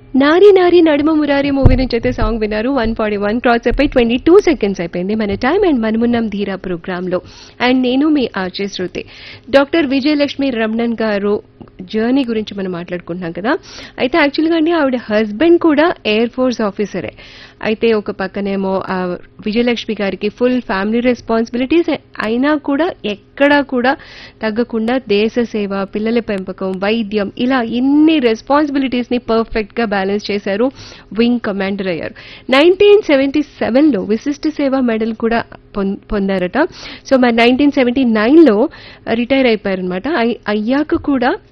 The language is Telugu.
నారి నారి నడుమ మురారి మూవీ నుంచి అయితే సాంగ్ విన్నారు వన్ ఫార్టీ వన్ క్రాస్ అయిపోయి ట్వంటీ టూ సెకండ్స్ అయిపోయింది మన టైం అండ్ మనమున్నాం ధీరా ప్రోగ్రామ్ లో అండ్ నేను మీ RJ Shruti doctor Vijayalakshmi Ramanan garu journey గురించి మనం మాట్లాడుకుంటున్నాం కదా అయితే యాక్చువల్గా అండి ఆవిడ హస్బెండ్ కూడా ఎయిర్ ఫోర్స్ ఆఫీసరే అయితే ఒక పక్కనేమో ఆ విజయలక్ష్మి గారికి ఫుల్ ఫ్యామిలీ రెస్పాన్సిబిలిటీస్ అయినా కూడా ఎక్కడా కూడా తగ్గకుండా దేశ సేవ పిల్లల పెంపకం వైద్యం ఇలా ఇన్ని రెస్పాన్సిబిలిటీస్ ని పర్ఫెక్ట్ గా బ్యాలెన్స్ చేశారు వింగ్ కమాండర్ అయ్యారు నైన్టీన్ సెవెంటీ సెవెన్ లో విశిష్ట సేవ మెడల్ కూడా పొం- పొందారట సో మరి నైన్టీన్ సెవెంటీ నైన్ లో రిటైర్ అయిపోయారనమాట అయ్యాక కూడా